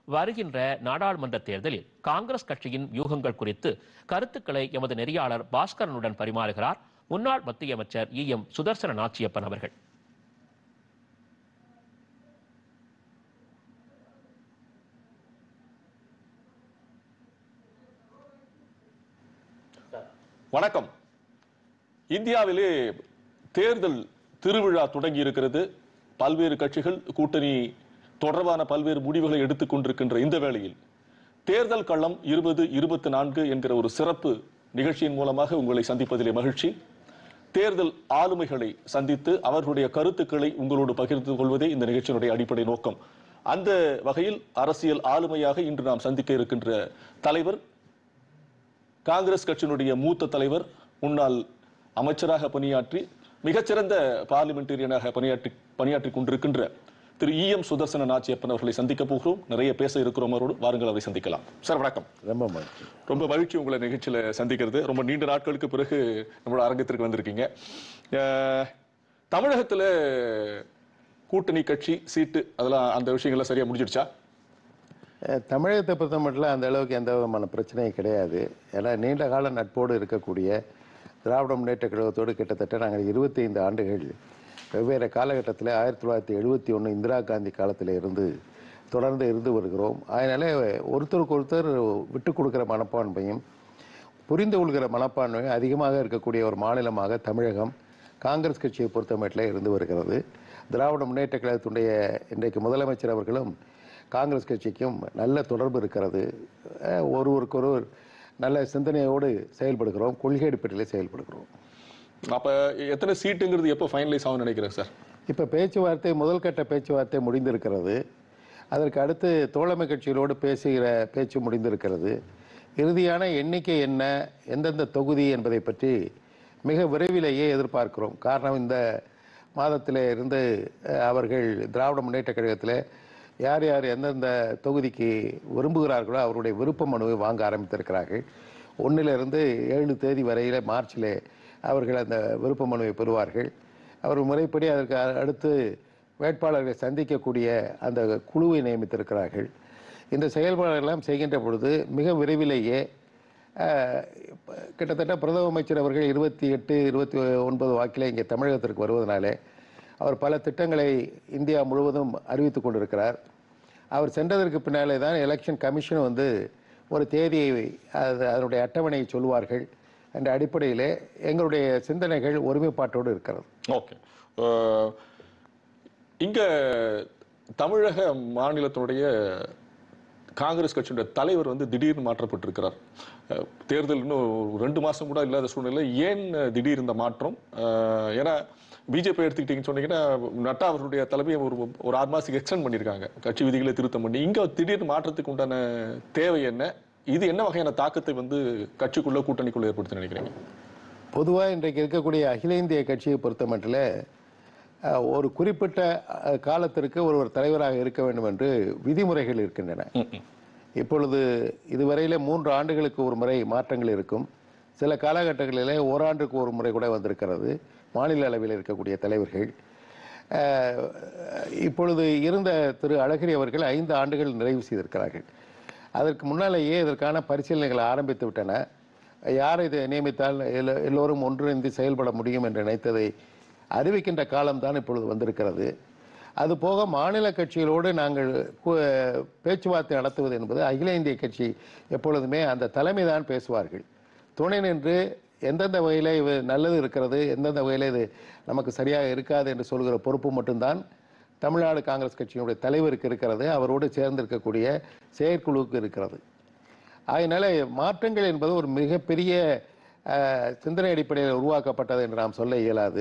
வருகின்ற நாடாளுமன்ற தேர்தலில் காங்கிரஸ் கட்சியின் வியூகங்கள் குறித்து கருத்துக்களை எமது நெறியாளர் பாஸ்கரனுடன் பரிமாறுகிறார் முன்னாள் மத்திய அமைச்சர் இ எம் சுதர்சன நாச்சியப்பன் அவர்கள் வணக்கம் இந்தியாவிலே தேர்தல் திருவிழா தொடங்கி இருக்கிறது பல்வேறு கட்சிகள் கூட்டணி தொடர்பான பல்வேறு முடிவுகளை எடுத்துக் கொண்டிருக்கின்ற இந்த வேளையில் தேர்தல் களம் இருபது இருபத்தி நான்கு என்கிற ஒரு சிறப்பு நிகழ்ச்சியின் மூலமாக உங்களை சந்திப்பதிலே மகிழ்ச்சி தேர்தல் ஆளுமைகளை சந்தித்து அவர்களுடைய கருத்துக்களை உங்களோடு பகிர்ந்து கொள்வதே இந்த நிகழ்ச்சியினுடைய அடிப்படை நோக்கம் அந்த வகையில் அரசியல் ஆளுமையாக இன்று நாம் சந்திக்க இருக்கின்ற தலைவர் காங்கிரஸ் கட்சியினுடைய மூத்த தலைவர் முன்னாள் அமைச்சராக பணியாற்றி மிகச்சிறந்த பார்லிமெண்டேரியனாக பணியாற்றி பணியாற்றி கொண்டிருக்கின்ற திரு இ எம் சுதர்சன நாச்சியப்பன் அவர்களை சந்திக்க போகிறோம் நிறைய பேச இருக்கிறோம் அவரோடு வாருங்கள் அவரை சந்திக்கலாம் சார் வணக்கம் ரொம்ப மகிழ்ச்சி ரொம்ப மகிழ்ச்சி உங்களை நிகழ்ச்சியில சந்திக்கிறது ரொம்ப நீண்ட நாட்களுக்கு பிறகு நம்மளோட அரங்கத்திற்கு வந்திருக்கீங்க அஹ், தமிழகத்துல கூட்டணி கட்சி சீட்டு அதெல்லாம் அந்த விஷயங்கள்லாம் சரியா முடிஞ்சிடுச்சா அஹ், தமிழகத்தை பொறுத்த மட்டும் அந்த அளவுக்கு எந்த விதமான பிரச்சனையும் கிடையாது ஏன்னா நீண்ட கால நட்போடு இருக்கக்கூடிய திராவிட முன்னேற்ற கழகத்தோடு கிட்டத்தட்ட நாங்கள் இருபத்தைந்து ஆண்டுகள் வெவ்வேறு காலகட்டத்தில் ஆயிரத்தி தொள்ளாயிரத்தி எழுபத்தி ஒன்று இந்திரா காந்தி காலத்தில் இருந்து தொடர்ந்து இருந்து வருகிறோம் அதனால ஒருத்தருக்கு ஒருத்தர் விட்டு கொடுக்குற மனப்பான்மையும் புரிந்து கொள்கிற மனப்பான்மையும் அதிகமாக இருக்கக்கூடிய ஒரு மாநிலமாக தமிழகம் காங்கிரஸ் கட்சியை பொறுத்தமட்டில் இருந்து வருகிறது திராவிட முன்னேற்ற கழகத்துடைய இன்றைக்கு முதலமைச்சர் அவர்களும் காங்கிரஸ் கட்சிக்கும் நல்ல தொடர்பு இருக்கிறது அஹ் ஒருவருக்கொருவர் நல்ல சிந்தனையோடு செயல்படுகிறோம் கொள்கை அடிப்படையில் செயல்படுகிறோம் அப்ப எத்தனை சீட்டுங்கிறது எப்போ ஃபைனலைஸ் ஆகும் நினைக்கிறேன் சார் இப்போ பேச்சுவார்த்தை முதல் கட்ட பேச்சுவார்த்தை முடிந்திருக்கிறது அதற்கு அடுத்து தோழமை கட்சிகளோடு பேசுகிற பேச்சு முடிந்திருக்கிறது இறுதியான எண்ணிக்கை என்ன எந்தெந்த தொகுதி என்பதை பற்றி மிக விரைவிலேயே எதிர்பார்க்கிறோம் காரணம் இந்த மாதத்திலே இருந்து அஹ், அவர்கள் திராவிட முன்னேற்ற கழகத்தில் யார் யார் எந்தெந்த தொகுதிக்கு விரும்புகிறார்களோ அவருடைய விருப்ப மனுவை வாங்க ஆரம்பித்திருக்கிறார்கள் ஒன்றிலிருந்து ஏழு தேதி வரையில் மார்ச்சில் அவர்கள் அந்த விருப்ப மனுவை பெறுவார்கள் அவர் முறைப்படி அதற்கு அ- அடுத்து வேட்பாளர்களை சந்திக்கக்கூடிய அந்த குழுவை நியமித்திருக்கிறார்கள் இந்த செயல்பாடுகளெல்லாம் செய்கின்ற பொழுது மிக விரைவிலேயே அஹ், இப்ப கிட்டத்தட்ட பிரதம அமைச்சர் அவர்கள் இருபத்தி எட்டு இருபத்தி ஒன்பது வாக்கில் இங்கே தமிழகத்திற்கு வருவதனாலே அவர் பல திட்டங்களை இந்தியா முழுவதும் அறிவித்துக் கொண்டிருக்கிறார் அவர் சென்றதற்கு பின்னாலே தான் எலெக்ஷன் கமிஷன் வந்து ஒரு தேதியை அது அதனுடைய அட்டவணையை சொல்வார்கள் என்ற அடிப்படையிலே எங்களுடைய சிந்தனைகள் ஒருமைப்பாட்டோடு இருக்கிறது ஓகே இங்க தமிழக மாநிலத்தினுடைய காங்கிரஸ் கட்சியுடைய தலைவர் வந்து திடீர்னு மாற்றப்பட்டிருக்கிறார் அஹ், தேர்தல் இன்னும் ஒரு ரெண்டு மாசம் கூட இல்லாத சூழ்நிலை ஏன் திடீர் இந்த மாற்றம் அஹ், ஏன்னா பிஜேபி எடுத்துக்கிட்டீங்கன்னு சொன்னீங்கன்னா நட்டா அவர்களுடைய தலைமையை ஒரு ஒரு ஆறு மாசத்துக்கு எக்ஸ்டெண்ட் பண்ணியிருக்காங்க கட்சி விதிகளை திருத்தம் பண்ணி இங்க திடீர்னு மாற்றத்துக்கு உண்டான தேவை என்ன இது என்ன வகையான தாக்கத்தை வந்து கட்சிக்குள்ள கூட்டணிக்குள்ள ஏற்படுத்தி நினைக்கிறீங்க பொதுவாக இன்றைக்கு இருக்கக்கூடிய அகில இந்திய கட்சியை பொறுத்தமட்டில் அஹ், ஒரு குறிப்பிட்ட அஹ், காலத்திற்கு ஒருவர் தலைவராக இருக்க வேண்டும் என்று விதிமுறைகள் இருக்கின்றன இப்பொழுது இதுவரையில மூன்று ஆண்டுகளுக்கு ஒரு முறை மாற்றங்கள் இருக்கும் சில காலகட்டங்களிலே ஓராண்டுக்கு ஒரு முறை கூட வந்திருக்கிறது மாநில அளவில் இருக்கக்கூடிய தலைவர்கள் அஹ், இப்பொழுது இருந்த திரு அழகிரி அவர்கள் ஐந்து ஆண்டுகள் நிறைவு செய்திருக்கிறார்கள் அதற்கு முன்னாலேயே இதற்கான பரிசீலனைகள் ஆரம்பித்து விட்டன யார் இதை நியமித்தால் எல்லோ- எல்லோரும் ஒன்றிணைந்து செயல்பட முடியும் என்று நினைத்ததை அறிவிக்கின்ற காலம்தான் இப்பொழுது வந்திருக்கிறது அதுபோக மாநில கட்சிகளோடு நாங்கள் கு- பேச்சுவார்த்தை நடத்துவது என்பது அகில இந்திய கட்சி எப்பொழுதுமே அந்த தலைமை தான் பேசுவார்கள் துணை நின்று எந்தெந்த வகையில் இது நல்லது இருக்கிறது எந்தெந்த வகையில் இது நமக்கு சரியாக இருக்காது என்று சொல்கிற பொறுப்பு மட்டும்தான் தமிழ்நாடு காங்கிரஸ் கட்சியினுடைய தலைவருக்கு இருக்கிறது அவரோடு சேர்ந்திருக்கக்கூடிய செயற்குழுவுக்கு இருக்கிறது அதனால மாற்றங்கள் என்பது ஒரு மிகப்பெரிய அஹ், சிந்தனை அடிப்படையில் உருவாக்கப்பட்டது என்று நாம் சொல்ல இயலாது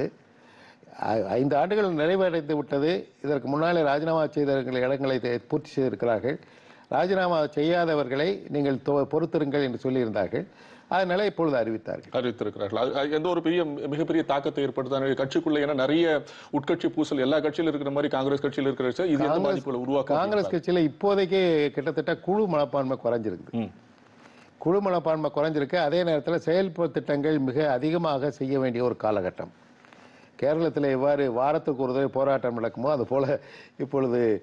ஐ- ஐந்து ஆண்டுகள் நிறைவடைந்து விட்டது இதற்கு முன்னாலே ராஜினாமா செய்தவர்கள் இடங்களை தே- பூர்த்தி செய்திருக்கிறார்கள் ராஜினாமா செய்யாதவர்களை நீங்கள் தொ- பொறுத்திருங்கள் என்று சொல்லியிருந்தார்கள் அதனால இப்பொழுது அறிவித்தார்கள் அறிவித்திருக்கிறார்கள் அது- அது எந்த ஒரு பெரிய மிகப்பெரிய தாக்கத்தை ஏற்படுத்தான கட்சிக்குள்ள ஏன்னா நிறைய உட்கட்சி பூசல் எல்லா கட்சியில இருக்கிற மாதிரி காங்கிரஸ் கட்சியில இருக்கிற விஷயம், இது எந்த பாதிப்புகளை உருவாக்கும் காங்கிரஸ் கட்சியில இப்போதைக்கு கிட்டத்தட்ட குழு மனப்பான்மை குறைஞ்சிருக்குது ம். குழு மனப்பான்மை குறைஞ்சிருக்கு அதே நேரத்தில் செயல்பு திட்டங்கள் மிக அதிகமாக செய்ய வேண்டிய ஒரு காலகட்டம் கேரளத்தில் எவ்வாறு வாரத்துக்கு ஒரு தடவை போராட்டம் நடக்குமோ அது போல இப்பொழுது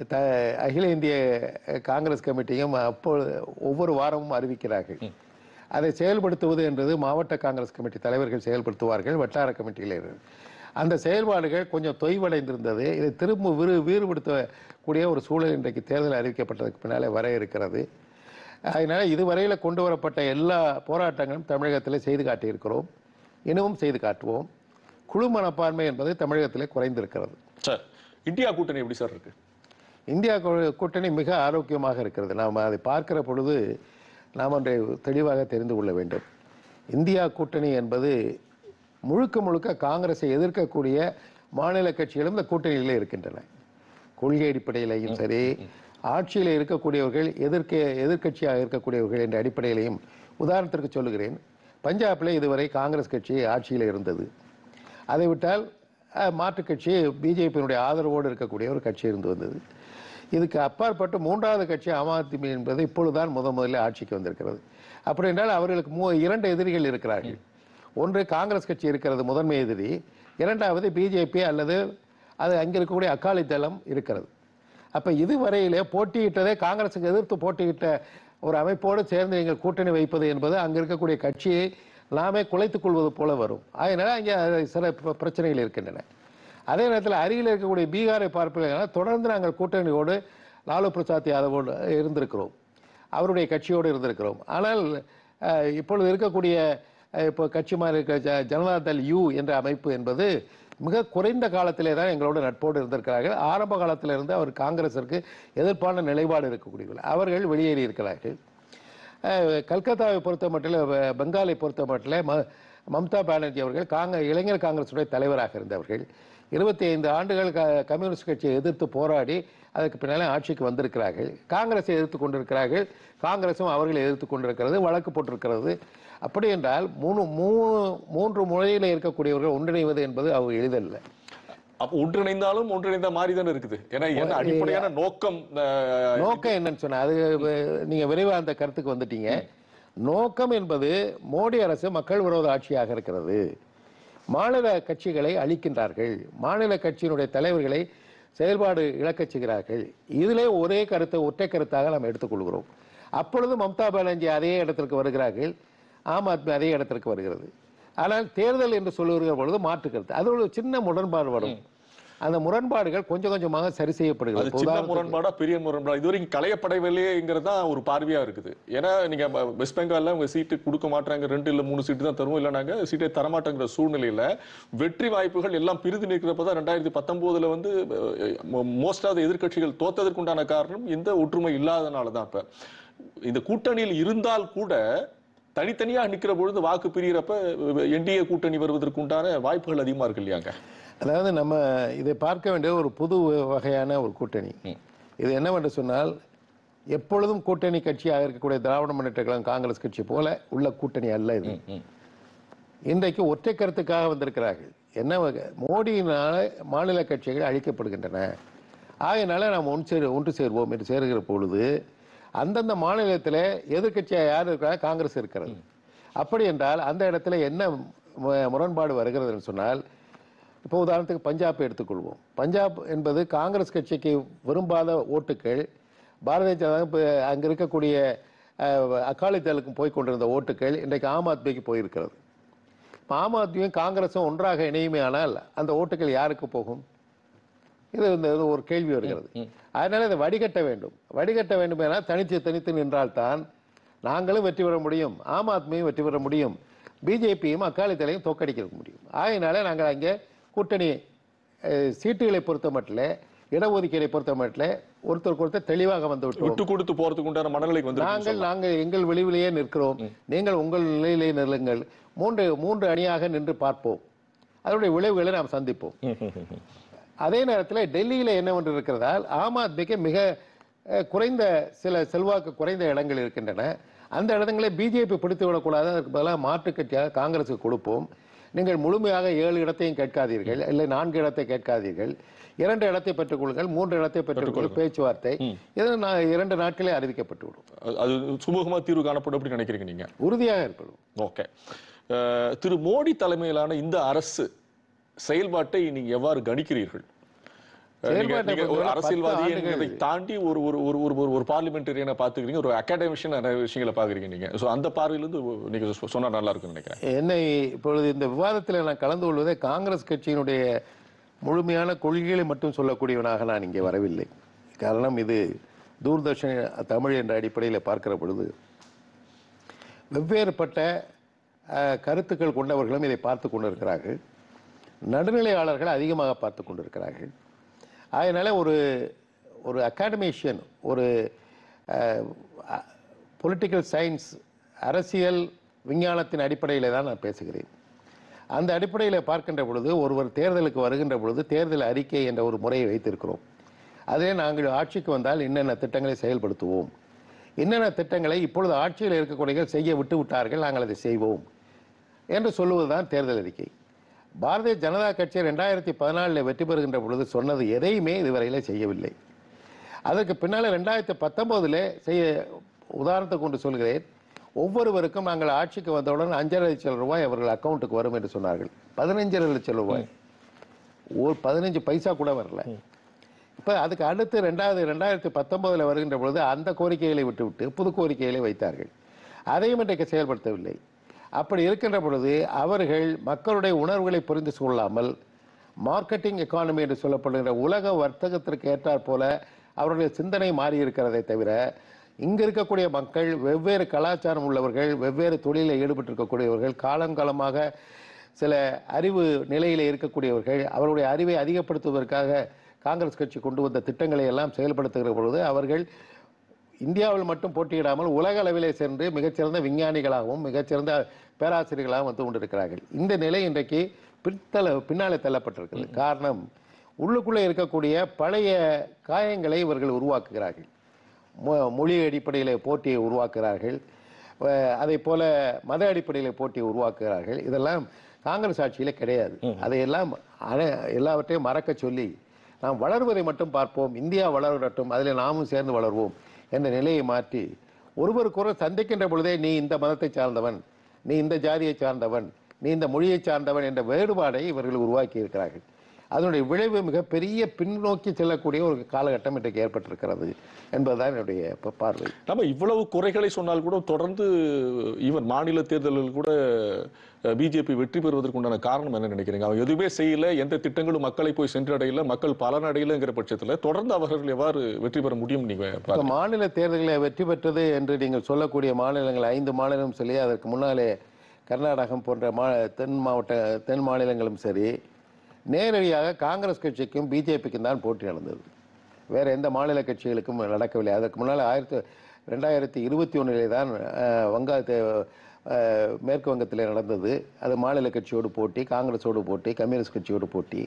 த அகில இந்திய காங்கிரஸ் கமிட்டியும் அப்போ ஒவ்வொரு வாரமும் அறிவிக்கிறார்கள் அதை செயல்படுத்துவது என்றது மாவட்ட காங்கிரஸ் கமிட்டி தலைவர்கள் செயல்படுத்துவார்கள் வட்டார கமிட்டியில் இருந்து. அந்த செயல்பாடுகள் கொஞ்சம் தொய்வடைந்திருந்தது இதை திரும்ப விறு வீறுபடுத்தக்கூடிய ஒரு சூழல் இன்றைக்கு தேர்தல் அறிவிக்கப்பட்டதுக்கு பின்னாலே வர இருக்கிறது அதனால இதுவரையில் கொண்டு வரப்பட்ட எல்லா போராட்டங்களும் தமிழகத்தில் செய்து காட்டியிருக்கிறோம் இன்னமும் செய்து காட்டுவோம் குழு மனப்பான்மை என்பது தமிழகத்திலே குறைந்திருக்கிறது சார் இந்தியா கூட்டணி எப்படி சார் இருக்கு இந்தியா கூ- கூட்டணி மிக ஆரோக்கியமாக இருக்கிறது நாம் அதை பார்க்கிற பொழுது நாம் ஒன்றை தெளிவாக தெரிந்து கொள்ள வேண்டும் இந்தியா கூட்டணி என்பது முழுக்க முழுக்க காங்கிரஸை எதிர்க்கக்கூடிய மாநில கட்சிகளும் இந்த கூட்டணியிலே இருக்கின்றன கொள்கை அடிப்படையிலையும் சரி ஆட்சியில் இருக்கக்கூடியவர்கள் எதிர்க்க எதிர்க்கட்சியாக இருக்கக்கூடியவர்கள் என்ற அடிப்படையிலையும் உதாரணத்திற்கு சொல்லுகிறேன் பஞ்சாபில் இதுவரை காங்கிரஸ் கட்சி ஆட்சியில் இருந்தது அதை விட்டால் அஹ், மாற்றுக் கட்சி பிஜேபியினுடைய ஆதரவோடு இருக்கக்கூடிய ஒரு கட்சி இருந்து வந்தது இதுக்கு அப்பாற்பட்டு மூன்றாவது கட்சி ஆம் ஆத்மி என்பது இப்பொழுதுதான் முத முதலில் ஆட்சிக்கு வந்திருக்கிறது அப்படி என்றால் அவர்களுக்கு மூ இரண்டு எதிரிகள் இருக்கிறார்கள் ஒன்று காங்கிரஸ் கட்சி இருக்கிறது முதன்மை எதிரி இரண்டாவது பிஜேபி அல்லது அது அங்கே இருக்கக்கூடிய அகாலி தளம் இருக்கிறது அப்ப இதுவரையிலே போட்டியிட்டதே காங்கிரசுக்கு எதிர்த்து போட்டியிட்ட ஒரு அமைப்போடு சேர்ந்து நீங்கள் கூட்டணி வைப்பது என்பது அங்க இருக்கக்கூடிய கட்சியை நாமே குலைத்துக் கொள்வது போல வரும் அதனால அங்கே அது சில பிர- பிரச்சனைகள் இருக்கின்றன அதே நேரத்தில் அருகில் இருக்கக்கூடிய பீகாரை பார்ப்பீர்கள் தொடர்ந்து நாங்கள் கூட்டணியோடு லாலு பிரசாத் யாதவோடு இருந்திருக்கிறோம் அவருடைய கட்சியோடு இருந்திருக்கிறோம் ஆனால் அஹ், இப்பொழுது இருக்கக்கூடிய அஹ், இப்போ கட்சி மாதிரி இருக்க ஜ- ஜனதா தள் யூ என்ற அமைப்பு என்பது மிக குறைந்த காலத்திலே தான் எங்களோட நட்போடு இருந்திருக்கிறார்கள் ஆரம்ப காலத்திலிருந்து அவர் காங்கிரசிற்கு எதிர்ப்பான நிலைப்பாடு இருக்கக்கூடியவர்கள் அவர்கள் வெளியேறி இருக்கிறார்கள் அஹ், கல்கத்தாவை பொறுத்த மட்டில் வ- பெங்காலை பொறுத்த மட்டில் ம மம்தா பானர்ஜி அவர்கள் காங்க இளைஞர் காங்கிரசுடைய தலைவராக இருந்தவர்கள் இருபத்தி ஐந்து ஆண்டுகள் க கம்யூனிஸ்ட் கட்சியை எதிர்த்து போராடி அதுக்கு பின்னாலே ஆட்சிக்கு வந்திருக்கிறார்கள் காங்கிரஸை எதிர்த்து கொண்டிருக்கிறார்கள் காங்கிரஸும் அவர்களை எதிர்த்து கொண்டிருக்கிறது வழக்கு போட்டிருக்கிறது அப்படி என்றால் மூணு மூணு மூன்று முறையில் இருக்கக்கூடியவர்கள் ஒன்றிணைவது என்பது அவர் எளிதல்ல அப்ப ஒன்றிணைந்தாலும் ஒன்றிணைந்த மாதிரி தானே இருக்குது ஏன்னா என்ன அடிப்படையான நோக்கம் அஹ், நோக்கம் என்னன்னு சொன்னா அது வ- நீங்க விரைவா அந்த கருத்துக்கு வந்துட்டீங்க நோக்கம் என்பது மோடி அரசு மக்கள் விரோத ஆட்சியாக இருக்கிறது மாநில கட்சிகளை அழிக்கின்றார்கள் மாநில கட்சியினுடைய தலைவர்களை செயல்பாடு இழக்கச் செய்கிறார்கள் இதிலே ஒரே கருத்தை ஒற்றை கருத்தாக நாம் எடுத்துக்கொள்கிறோம் அப்பொழுது மம்தா பானர்ஜி அதே இடத்திற்கு வருகிறார்கள் ஆம் ஆத்மி அதே இடத்திற்கு வருகிறது ஆனால் தேர்தல் என்று சொல்லுகிற பொழுது மாற்று கருத்து அது ஒரு சின்ன முரண்பாடு வரும் அந்த முரண்பாடுகள் கொஞ்சம் கொஞ்சமாக சரி அது செய்யப்படுகிறது இப்ப சின்ன உதாரணத்துக்கு- முரண்பாடா பெரிய முரண்பாடா இதுவரைக்கும் களையப்படவில்லைங்கிறது தான் ஒரு பார்வையா இருக்குது ஏன்னா நீங்க ம- வெஸ்ட் பெங்கால்ல உங்க சீட்டு கொடுக்க மாட்டாங்க ரெண்டு இல்ல மூணு சீட்டு தான் தருவோம் இல்ல நாங்க சீட்டை தரமாட்டேங்கிற சூழ்நிலையில வெற்றி வாய்ப்புகள் எல்லாம் பிரிந்து நிற்கிறப்ப தான் ரெண்டாயிரத்தி பத்தொன்பதுல வந்து மோஸ்ட் ஆஃப் எதிர்க்கட்சிகள் தோத்ததற்குண்டான காரணம் இந்த ஒற்றுமை இல்லாதனால தான் இப்ப இந்த கூட்டணியில் இருந்தால் கூட தனித்தனியா நிக்கிற பொழுது வாக்கு பிரியறப்ப என்டிஏ கூட்டணி வருவதற்குண்டான வாய்ப்புகள் அதிகமா இருக்கு இல்லையாங்க அதாவது நம்ம இதை பார்க்க வேண்டிய ஒரு புது வகையான ஒரு கூட்டணி இது என்னவென்று சொன்னால் எப்பொழுதும் கூட்டணி கட்சியாக இருக்கக்கூடிய திராவிட முன்னேற்ற கழகம் காங்கிரஸ் கட்சி போல உள்ள கூட்டணி அல்ல இது இன்றைக்கு ஒற்றை கருத்துக்காக வந்திருக்கிறார்கள் என்ன வகை? மோடியினால மாநில கட்சிகள் அழிக்கப்படுகின்றன ஆகையினால நாம் ஒன்று சேர் ஒன்று சேர்வோம் என்று சேருகிற பொழுது அந்தந்த மாநிலத்தில் எதிர்க்கட்சியாக யார் இருக்கிறா காங்கிரஸ் இருக்கிறது அப்படி என்றால் அந்த இடத்துல என்ன மு- முரண்பாடு வருகிறதுன்னு சொன்னால் இப்போ உதாரணத்துக்கு பஞ்சாப் எடுத்துக்கொள்வோம் பஞ்சாப் என்பது காங்கிரஸ் கட்சிக்கு விரும்பாத ஓட்டுகள் பாரதிய ஜனதா இப்போ அங்கே இருக்கக்கூடிய அஹ், அகாலிதளுக்கும் போய் கொண்டிருந்த ஓட்டுகள் இன்றைக்கு ஆம் ஆத்மிக்கு போயிருக்கிறது இப்ப ஆம் ஆத்மியும் காங்கிரஸும் ஒன்றாக இணையுமே ஆனால் அந்த ஓட்டுகள் யாருக்கு போகும் இது இந்த இது ஒரு கேள்வி வருகிறது அதனால இதை வடிகட்ட வேண்டும் வடிகட்ட வேண்டும் என தனித்து தனித்து நின்றால்தான் நாங்களும் வெற்றி பெற முடியும் ஆம் ஆத்மியும் வெற்றி பெற முடியும் பிஜேபியும் அக்காலித்தலையும் தோக்கடிக்க முடியும் ஆகையினால நாங்கள் அங்கே கூட்டணி அஹ், சீட்டுகளை பொறுத்த மட்டில் இடஒதுக்கீடை பொறுத்த மட்டில் ஒருத்தருக்கு ஒருத்தர் தெளிவாக வந்து விட்டோம் விட்டு கொடுத்து போறதுக்கு உண்டான மனநிலைக்கு வந்து நாங்கள் நாங்கள் எங்கள் வெளிவிலேயே நிற்கிறோம் நீங்கள் உங்கள் நிலையிலே நில்லுங்கள் மூன்று மூன்று அணியாக நின்று பார்ப்போம் அதனுடைய விளைவுகளை நாம் சந்திப்போம் அதே நேரத்தில் டெல்லியில் என்னவென்று இருக்கிறதால் ஆம் ஆத்மிக்கு மிக அஹ், குறைந்த சில செல்வாக்கு குறைந்த இடங்கள் இருக்கின்றன அந்த இடங்களை பிஜேபி பிடித்து விடக்கூடாது அதற்கு பதிலாக மாற்றுக் கட்சியாக காங்கிரஸுக்கு கொடுப்போம் நீங்கள் முழுமையாக ஏழு இடத்தையும் கேட்காதீர்கள் இல்லை நான்கு இடத்தை கேட்காதீர்கள் இரண்டு இடத்தை பெற்றுக்கொள்ளுங்கள் மூன்று இடத்தை பெற்றுக்கொள்ளுங்கள் பேச்சுவார்த்தை இது நான் இரண்டு நாட்களே அறிவிக்கப்பட்டுவிடும் அது- அது சுமூகமா தீர்வு காணப்படும் அப்படி நினைக்கிறீங்க நீங்க உறுதியாக இருப்பது ஓகே அஹ், திரு மோடி தலைமையிலான இந்த அரசு செயல்பாட்டை நீங்க எவ்வாறு கணிக்கிறீர்கள் நீங்க- செயல்பாட்டை நீங்க ஒரு பொறுத்தவரை அரசியல்வாதி பத்து என்பதை ஆண்டுகள். தாண்டி ஒரு ஒரு ஒரு ஒரு ஒரு ஒரு பார்லிமெண்டரியனை பாத்துக்கிறீங்க ஒரு அகாடமிஷியன் நிறைய விஷயங்களை பாக்குறீங்க நீங்க சோ அந்த பார்வையிலிருந்து நீங்க சொ- சொன்னா நல்லா இருக்கும்னு நினைக்கிறேன் என்னை இப்பொழுது இந்த விவாதத்தில் நான் கலந்து கொள்வதே காங்கிரஸ் கட்சியினுடைய முழுமையான கொள்கைகளை மட்டும் சொல்லக்கூடியவனாக நான் இங்கே வரவில்லை காரணம் இது தூர்தர்ஷன் தமிழ் என்ற அடிப்படையில் பார்க்கிற பொழுது வெவ்வேறுபட்ட அஹ், கருத்துக்கள் கொண்டவர்களும் இதை பார்த்து கொண்டிருக்கிறார்கள் நடுநிலையாளர்கள் அதிகமாக பார்த்து கொண்டிருக்கிறார்கள் அதனால ஒரு ஒரு அகாடமிஷியன் ஒரு பொலிட்டிக்கல் சயின்ஸ் அரசியல் விஞ்ஞானத்தின் அடிப்படையில் தான் நான் பேசுகிறேன் அந்த அடிப்படையில் பார்க்கின்ற பொழுது ஒருவர் தேர்தலுக்கு வருகின்ற பொழுது தேர்தல் அறிக்கை என்ற ஒரு முறையை வைத்திருக்கிறோம் அதிலே நாங்கள் ஆட்சிக்கு வந்தால் என்னென்ன திட்டங்களை செயல்படுத்துவோம் என்னென்ன திட்டங்களை இப்பொழுது ஆட்சியில் இருக்கக்கூடியவர்கள் செய்ய விட்டு விட்டார்கள் நாங்கள் அதை செய்வோம் என்று சொல்லுவதுதான் தேர்தல் அறிக்கை பாரதிய ஜனதா கட்சி ரெண்டாயிரத்தி பதினாலில் வெற்றி பெறுகின்ற பொழுது சொன்னது எதையுமே இதுவரையிலே செய்யவில்லை அதற்கு பின்னால் ரெண்டாயிரத்தி பத்தொம்போதில் செய்ய உதாரணத்தை கொண்டு சொல்கிறேன் ஒவ்வொருவருக்கும் நாங்கள் ஆட்சிக்கு வந்தவுடன் அஞ்சரை லட்சம் ரூபாய் அவர்கள் அக்கௌண்ட்டுக்கு வரும் என்று சொன்னார்கள் பதினஞ்சரை லட்சம் ரூபாய் ஒரு பதினஞ்சு பைசா கூட வரல இப்போ அதுக்கு அடுத்து ரெண்டாவது ரெண்டாயிரத்தி பத்தொன்பதில் வருகின்ற பொழுது அந்த கோரிக்கைகளை விட்டுவிட்டு புது கோரிக்கைகளை வைத்தார்கள் அதையும் இன்றைக்கு செயல்படுத்தவில்லை அப்படி இருக்கின்ற பொழுது அவர்கள் மக்களுடைய உணர்வுகளை புரிந்து கொள்ளாமல் மார்க்கெட்டிங் எக்கானமி என்று சொல்லப்படுகிற உலக வர்த்தகத்திற்கு ஏற்றாற் போல அவருடைய சிந்தனை மாறி இருக்கிறதை தவிர இங்கு இருக்கக்கூடிய மக்கள் வெவ்வேறு கலாச்சாரம் உள்ளவர்கள் வெவ்வேறு தொழிலில் ஈடுபட்டிருக்கக்கூடியவர்கள் காலங்காலமாக சில அறிவு நிலையிலே இருக்கக்கூடியவர்கள் அவருடைய அறிவை அதிகப்படுத்துவதற்காக காங்கிரஸ் கட்சி கொண்டு வந்த திட்டங்களை எல்லாம் செயல்படுத்துகிற பொழுது அவர்கள் இந்தியாவில் மட்டும் போட்டியிடாமல் உலக அளவிலே சென்று மிகச்சிறந்த விஞ்ஞானிகளாகவும் மிகச்சிறந்த பேராசிரியர்களாகவும் வந்து கொண்டிருக்கிறார்கள் இந்த நிலை இன்றைக்கு பின்தள பின்னாலே தள்ளப்பட்டிருக்கிறது காரணம் உள்ளுக்குள்ளே இருக்கக்கூடிய பழைய காயங்களை இவர்கள் உருவாக்குகிறார்கள் மொ- மொழி அடிப்படையில் போட்டியை உருவாக்குகிறார்கள் அஹ் அதை போல மத அடிப்படையில் போட்டியை உருவாக்குகிறார்கள் இதெல்லாம் காங்கிரஸ் ஆட்சியில கிடையாது அதையெல்லாம் அன- எல்லாவற்றையும் மறக்க சொல்லி நாம் வளர்வதை மட்டும் பார்ப்போம் இந்தியா வளரட்டும் அதில் நாமும் சேர்ந்து வளர்வோம் என்ற நிலையை மாற்றி ஒருவருக்கொருவர் சந்திக்கின்ற பொழுதே நீ இந்த மதத்தை சார்ந்தவன் நீ இந்த ஜாதியை சார்ந்தவன் நீ இந்த மொழியை சார்ந்தவன் என்ற வேறுபாடை இவர்கள் உருவாக்கி இருக்கிறார்கள் அதனுடைய விளைவு மிகப்பெரிய பின்னோக்கி செல்லக்கூடிய ஒரு காலகட்டம் இன்றைக்கு ஏற்பட்டிருக்கிறது என்பதுதான் என்னுடைய ப- பார்வை நம்ம இவ்வளவு குறைகளை சொன்னால் கூட தொடர்ந்து ஈவன் மாநில தேர்தல்கள் கூட பிஜேபி வெற்றி பெறுவதற்கு உண்டான காரணம் என்ன நினைக்கிறீங்க அவங்க எதுவுமே செய்யல எந்த திட்டங்களும் மக்களை போய் சென்றடையல மக்கள் பலனடையலங்கிற பட்சத்துல தொடர்ந்து அவர்கள் எவ்வாறு வெற்றி பெற முடியும் நீங்க இப்ப பாக்குறீங்க? மாநில தேர்தலில் வெற்றி பெற்றது என்று நீங்கள் சொல்லக்கூடிய மாநிலங்கள் ஐந்து மாநிலம் சொல்லி அதற்கு முன்னாலே கர்நாடகம் போன்ற மா தென் மாவட்ட தென் மாநிலங்களும் சரி நேரடியாக காங்கிரஸ் கட்சிக்கும் பிஜேபிக்கும் தான் போட்டி நடந்தது வேற எந்த மாநில கட்சிகளுக்கும் நடக்கவில்லை அதற்கு முன்னால் ஆயிரத்தி ரெண்டாயிரத்தி இருபத்தி ஒன்றிலே தான் அஹ், வங்காளத்தை அஹ், மேற்கு வங்கத்தில் நடந்தது அது மாநில கட்சியோடு போட்டி காங்கிரஸோடு போட்டி கம்யூனிஸ்ட் கட்சியோடு போட்டி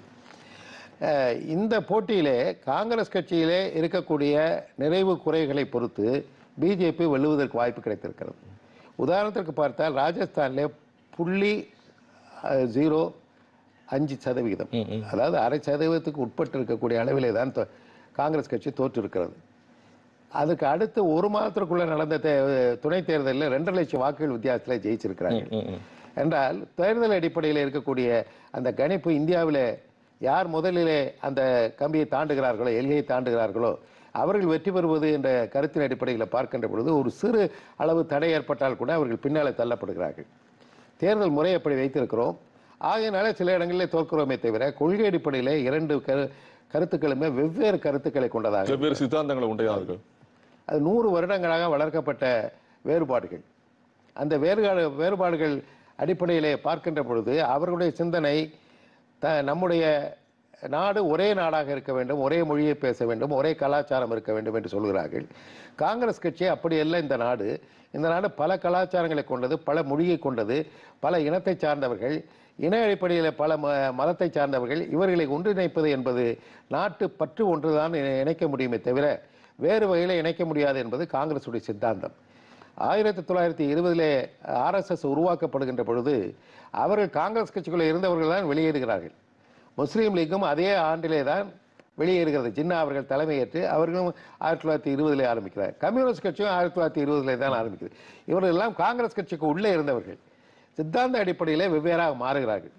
அஹ், இந்த போட்டியிலே காங்கிரஸ் கட்சியிலே இருக்கக்கூடிய நிறைவு குறைகளை பொறுத்து பிஜேபி வெல்லுவதற்கு வாய்ப்பு கிடைத்திருக்கிறது உதாரணத்திற்கு பார்த்தால் ராஜஸ்தானிலே புள்ளி அஹ், ஜீரோ அஞ்சு சதவிகிதம் அதாவது அரை சதவீதத்துக்கு உட்பட்டு இருக்கக்கூடிய அளவிலே தான் தோ- காங்கிரஸ் கட்சி தோற்றிருக்கிறது அதுக்கு அடுத்து ஒரு மாதத்திற்குள்ள நடந்த தே- துணை தேர்தலில் ரெண்டரை லட்சம் வாக்குகள் வித்தியாசத்தில் ஜெயிச்சிருக்கிறாங்க என்றால் தேர்தல் அடிப்படையில் இருக்கக்கூடிய அந்த கணிப்பு இந்தியாவிலே யார் முதலிலே அந்த கம்பியை தாண்டுகிறார்களோ எல்கையை தாண்டுகிறார்களோ அவர்கள் வெற்றி பெறுவது என்ற கருத்தின் அடிப்படையில் பார்க்கின்ற பொழுது ஒரு சிறு அளவு தடை ஏற்பட்டால் கூட அவர்கள் பின்னாலே தள்ளப்படுகிறார்கள் தேர்தல் முறை அப்படி வைத்திருக்கிறோம் ஆகையினால சில இடங்களிலே தோற்கிறோமே தவிர கொள்கை அடிப்படையில் இரண்டு கரு கருத்துக்களுமே வெவ்வேறு கருத்துக்களை கொண்டதாக வெவ்வேறு சித்தாந்தங்களை உடையவர்கள் அது நூறு வருடங்களாக வளர்க்கப்பட்ட வேறுபாடுகள் அந்த வேறுபாடு வேறுபாடுகள் அடிப்படையிலே பார்க்கின்ற பொழுது அவர்களுடைய சிந்தனை த நம்முடைய நாடு ஒரே நாடாக இருக்க வேண்டும் ஒரே மொழியை பேச வேண்டும் ஒரே கலாச்சாரம் இருக்க வேண்டும் என்று சொல்கிறார்கள் காங்கிரஸ் கட்சி அப்படி அல்ல இந்த நாடு இந்த நாடு பல கலாச்சாரங்களை கொண்டது பல மொழியை கொண்டது பல இனத்தை சார்ந்தவர்கள் இன அடிப்படையில் பல ம மதத்தை சார்ந்தவர்கள் இவர்களை ஒன்றிணைப்பது என்பது நாட்டு பற்று ஒன்றுதான் இணை- இணைக்க முடியுமே தவிர வேறு வகையில் இணைக்க முடியாது என்பது காங்கிரசுடைய சித்தாந்தம் ஆயிரத்தி தொள்ளாயிரத்தி இருபதிலே ஆர்எஸ்எஸ் உருவாக்கப்படுகின்ற பொழுது அவர்கள் காங்கிரஸ் கட்சிக்குள்ளே இருந்தவர்கள் தான் வெளியேறுகிறார்கள் முஸ்லீம் லீக்கும் அதே ஆண்டிலே தான் வெளியேறுகிறது ஜின்னா அவர்கள் தலைமையேற்று அவர்களும் ஆயிரத்தி தொள்ளாயிரத்தி இருபதிலே ஆரம்பிக்கிறார் கம்யூனிஸ்ட் கட்சியும் ஆயிரத்தி தொள்ளாயிரத்தி இருபதிலே தான் ஆரம்பிக்குது இவர்கள் எல்லாம் காங்கிரஸ் கட்சிக்கு உள்ளே இருந்தவர்கள் சித்தாந்த அடிப்படையிலே வெவ்வேறாக மாறுகிறார்கள்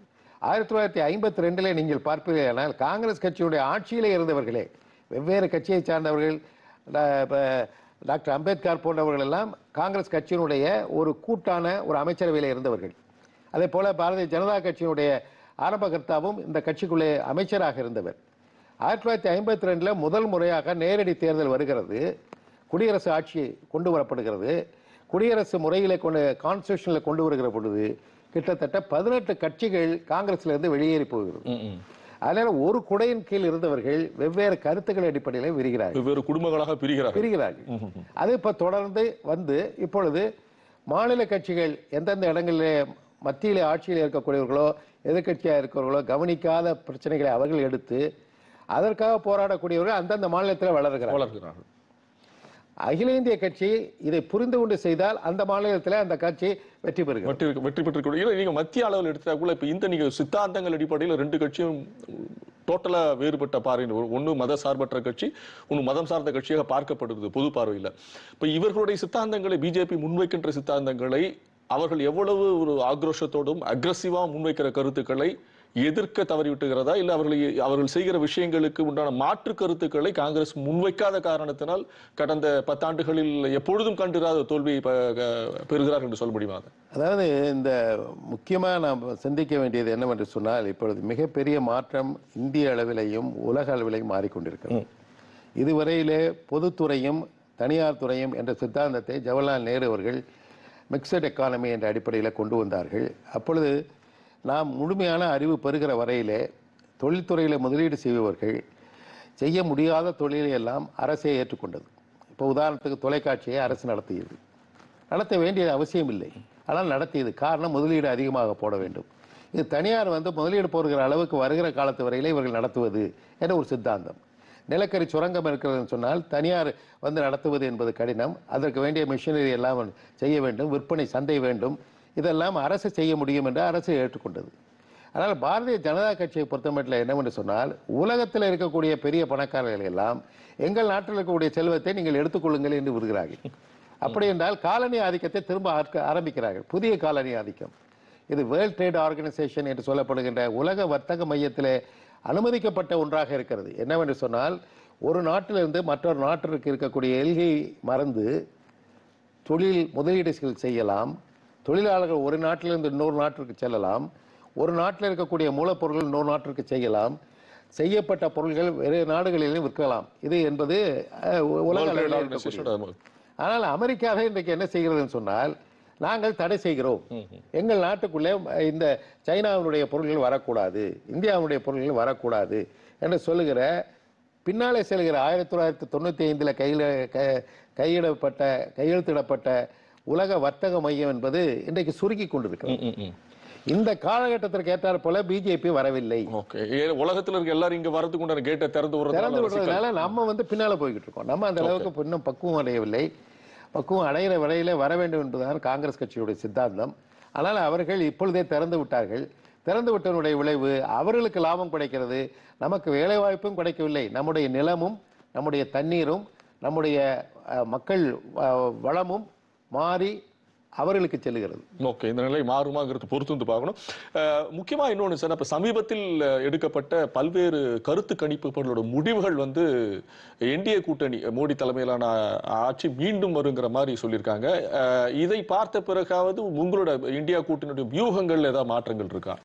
ஆயிரத்தி தொள்ளாயிரத்தி ஐம்பத்தி ரெண்டுல நீங்கள் பார்ப்பீர்களானால் காங்கிரஸ் கட்சியுடைய ஆட்சியிலே இருந்தவர்களே வெவ்வேறு கட்சியை சார்ந்தவர்கள் டா- இப்ப டாக்டர் அம்பேத்கர் போன்றவர்கள் எல்லாம் காங்கிரஸ் கட்சியினுடைய ஒரு கூட்டான ஒரு அமைச்சரவையில் இருந்தவர்கள் அதே போல பாரதிய ஜனதா கட்சியினுடைய ஆரம்பகர்த்தாவும் இந்த கட்சிக்குள்ளே அமைச்சராக இருந்தவர் ஆயிரத்தி தொள்ளாயிரத்தி ஐம்பத்தி ரெண்டுல முதல் முறையாக நேரடி தேர்தல் வருகிறது குடியரசு ஆட்சி கொண்டு வரப்படுகிறது குடியரசு முறையிலே கொண்டு கான்ஸ்டியூஷனில் கொண்டு வருகிற பொழுது கிட்டத்தட்ட பதினெட்டு கட்சிகள் காங்கிரஸ்ல இருந்து வெளியேறி போகிறது ம், ம். அதனால ஒரு குடையின் கீழ் இருந்தவர்கள் வெவ்வேறு கருத்துக்கள் அடிப்படையில் விரிகிறார்கள் வெவ்வேறு குடும்பங்களாக பிரிகிறார்கள் பிரிகிறார்கள் அது இப்ப தொடர்ந்து வந்து இப்பொழுது மாநில கட்சிகள் எந்தெந்த இடங்களிலே மத்தியிலே ஆட்சியில் இருக்கக்கூடியவர்களோ எதிர்க்கட்சியாக இருக்கிறவர்களோ கவனிக்காத பிரச்சனைகளை அவர்கள் எடுத்து அதற்காக போராடக்கூடியவர்கள் அந்தந்த மாநிலத்தில் வளர்கிறார்கள் வளர்கிறார்கள் அகில இந்திய கட்சி இதை புரிந்து கொண்டு செய்தால் அந்த மாநிலத்தில் அந்த கட்சி வெற்றி பெறுகிறது வெற்றி வெற்றி பெற்றிருக்க இல்லை நீங்க மத்திய அளவில் எடுத்தா கூட இப்ப இந்த நீங்க சித்தாந்தங்கள் அடிப்படையில் ரெண்டு கட்சியும் டோட்டலா வேறுபட்ட பார்வை ஒன்னு மத சார்பற்ற கட்சி ஒன்னு மதம் சார்ந்த கட்சியாக பார்க்கப்படுகிறது பொது பார்வையில் இப்ப இவர்களுடைய சித்தாந்தங்களை பிஜேபி முன்வைக்கின்ற சித்தாந்தங்களை அவர்கள் எவ்வளவு ஒரு ஆக்ரோஷத்தோடும் அக்ரஸிவா முன்வைக்கிற கருத்துக்களை எதிர்க்க தவறிவிட்டுகிறதா இல்ல அவர்கள் அவர்கள் செய்கிற விஷயங்களுக்கு உண்டான மாற்று கருத்துக்களை காங்கிரஸ் முன்வைக்காத காரணத்தினால் கடந்த பத்தாண்டுகளில் எப்பொழுதும் கண்டிராத தோல்வியை ப- க- பெறுகிறார்கள் என்று சொல்ல முடியுமா அதை? அதாவது இந்த முக்கியமாக நாம் சிந்திக்க வேண்டியது என்னவென்று சொன்னால் இப்பொழுது மிகப்பெரிய மாற்றம் இந்திய அளவிலேயும் உலக அளவிலேயும் மாறிக்கொண்டிருக்கிறது இதுவரையிலே பொதுத்துறையும் தனியார் துறையும் என்ற சித்தாந்தத்தை ஜவஹர்லால் நேரு அவர்கள் மிக்சட் எக்கானமி என்ற அடிப்படையில் கொண்டு வந்தார்கள் அப்பொழுது நாம் முழுமையான அறிவு பெறுகிற வரையிலே தொழில்துறையில் முதலீடு செய்பவர்கள் செய்ய முடியாத தொழிலை எல்லாம் அரசே ஏற்றுக்கொண்டது இப்போ உதாரணத்துக்கு தொலைக்காட்சியை அரசு நடத்தியது நடத்த வேண்டியது அவசியம் இல்லை ஆனால் நடத்தியது காரணம் முதலீடு அதிகமாக போட வேண்டும் இது தனியார் வந்து முதலீடு போடுகிற அளவுக்கு வருகிற காலத்து வரையிலே இவர்கள் நடத்துவது என்ற ஒரு சித்தாந்தம் நிலக்கரி சுரங்கம் இருக்கிறதுன்னு சொன்னால் தனியார் வந்து நடத்துவது என்பது கடினம் அதற்கு வேண்டிய மிஷினரி எல்லாம் செய்ய வேண்டும் விற்பனை சந்தை வேண்டும் இதெல்லாம் அரசு செய்ய முடியும் என்று அரசு ஏற்றுக்கொண்டது ஆனால் பாரதிய ஜனதா கட்சியை பொறுத்தமட்டில் என்னவென்று சொன்னால் உலகத்தில் இருக்கக்கூடிய பெரிய பணக்காரர்கள் எல்லாம் எங்கள் நாட்டில் இருக்கக்கூடிய செல்வத்தை நீங்கள் எடுத்துக்கொள்ளுங்கள் என்று விடுகிறார்கள் அப்படி என்றால் காலனி ஆதிக்கத்தை திரும்ப ஆர்க்க- ஆரம்பிக்கிறார்கள் புதிய காலனி ஆதிக்கம் இது வேர்ல்ட் ட்ரேட் ஆர்கனைசேஷன் என்று சொல்லப்படுகின்ற உலக வர்த்தக மையத்திலே அனுமதிக்கப்பட்ட ஒன்றாக இருக்கிறது என்னவென்று சொன்னால் ஒரு நாட்டிலிருந்து மற்றொரு நாட்டிற்கு இருக்கக்கூடிய எல்கை மறந்து தொழில் முதலீடுகள் செய்யலாம் தொழிலாளர்கள் ஒரு நாட்டிலிருந்து இன்னொரு நாட்டிற்கு செல்லலாம் ஒரு நாட்டில் இருக்கக்கூடிய மூலப்பொருட்கள் இன்னொரு நாட்டிற்கு செய்யலாம் செய்யப்பட்ட பொருள்கள் வேறு நாடுகளிலும் விற்கலாம் இது என்பது அஹ், உலக World Trade அளவில் Organization இருக்கக்கூடியது. ஓட- ஆனால் அமெரிக்காவே இன்றைக்கு என்ன செய்கிறதுன்னு சொன்னால் நாங்கள் தடை செய்கிறோம் எங்கள் நாட்டுக்குள்ளே அஹ், இந்த சைனாவினுடைய பொருள்கள் வரக்கூடாது இந்தியாவுடைய பொருள்கள் வரக்கூடாது என்று சொல்லுகிற பின்னாலே செல்கிற ஆயிரத்தி தொள்ளாயிரத்தி தொண்ணூற்றி ஐந்தில் கையில் க- கையிடப்பட்ட கையெழுத்திடப்பட்ட உலக வர்த்தக மையம் என்பது இன்றைக்கு சுருக்கி கொண்டிருக்கிறது ம், ம். இந்த காலகட்டத்திற்கு ஏற்றாற் போல பிஜேபி வரவில்லை ஓகே ஏ- உலகத்துல இருக்க எல்லாரும் இங்க வரதுக்கு உண்டான கேட்டை திறந்து திறந்து விடுறதுனால சிக்கல். விடுறதுனால நம்ம வந்து பின்னால போய்கிட்டு இருக்கோம் நம்ம அந்த அளவுக்கு இன்னும் பக்குவம் அடையவில்லை பக்குவம் அடைகிற வரையிலே வர வேண்டும் என்பதுதான் காங்கிரஸ் கட்சியுடைய சித்தாந்தம் ஆனால் அவர்கள் இப்பொழுதே திறந்து விட்டார்கள் திறந்து விட்டதனுடைய விளைவு அவர்களுக்கு லாபம் கிடைக்கிறது நமக்கு வேலை வாய்ப்பும் கிடைக்கவில்லை நம்முடைய நிலமும் நம்முடைய தண்ணீரும் நம்முடைய அஹ், மக்கள் அஹ், வளமும் மாறி அவர்களுக்கு செல்லுகிறது ஓகே இந்த நிலை மாறுமாங்கிறது பொறுத்து வந்து பார்க்கணும் அஹ், முக்கியமா இன்னொன்று சார் இப்ப சமீபத்தில் அஹ், எடுக்கப்பட்ட பல்வேறு கருத்து கணிப்புகளோட முடிவுகள் வந்து என்டிஏ கூட்டணி மோடி தலைமையிலான ஆட்சி மீண்டும் வருங்கிற மாதிரி சொல்லியிருக்காங்க அஹ், இதை பார்த்த பிறகாவது உங்களோட இந்தியா கூட்டணியுடைய வியூகங்கள் ஏதாவது மாற்றங்கள் இருக்கா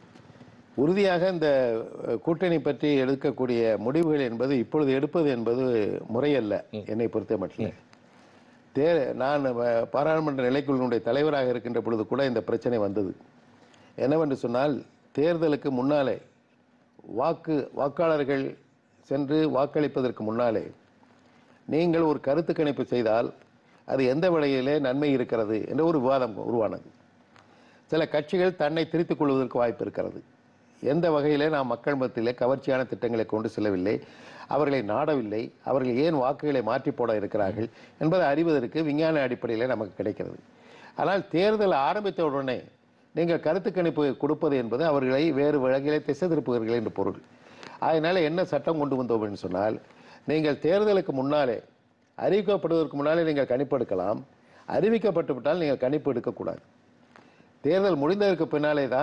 உறுதியாக இந்த அஹ், கூட்டணி பற்றி எடுக்கக்கூடிய முடிவுகள் என்பது இப்பொழுது எடுப்பது என்பது முறையல்ல என்னை பொறுத்த மட்டும் தே நான் அஹ், பாராளுமன்ற நிலைக்குழுவினுடைய தலைவராக இருக்கின்ற பொழுது கூட இந்த பிரச்சனை வந்தது என்னவென்று சொன்னால் தேர்தலுக்கு முன்னாலே வாக்கு வாக்காளர்கள் சென்று வாக்களிப்பதற்கு முன்னாலே நீங்கள் ஒரு கருத்து கணிப்பு செய்தால் அது எந்த வழியிலே நன்மை இருக்கிறது என்ற ஒரு விவாதம் உருவானது சில கட்சிகள் தன்னை திருத்திக் கொள்வதற்கு வாய்ப்பு இருக்கிறது எந்த வகையிலே நாம் மக்கள் மத்தியிலே கவர்ச்சியான திட்டங்களை கொண்டு செல்லவில்லை அவர்களை நாடவில்லை அவர்கள் ஏன் வாக்குகளை மாற்றி போட இருக்கிறார்கள் என்பதை அறிவதற்கு விஞ்ஞான அடிப்படையிலே நமக்கு கிடைக்கிறது ஆனால் தேர்தல் ஆரம்பித்த உடனே நீங்கள் கருத்து கணிப்பு கொடுப்பது என்பது அவர்களை வேறு வகையிலே திசை திருப்புகிறீர்கள் என்று பொருள் அதனால என்ன சட்டம் கொண்டு வந்தோம் என்று சொன்னால் நீங்கள் தேர்தலுக்கு முன்னாலே அறிவிக்கப்படுவதற்கு முன்னாலே நீங்கள் கணிப்பு எடுக்கலாம் அறிவிக்கப்பட்டு விட்டால் நீங்கள் கணிப்பு எடுக்கக்கூடாது தேர்தல் முடிந்ததற்கு பின்னாலே தான்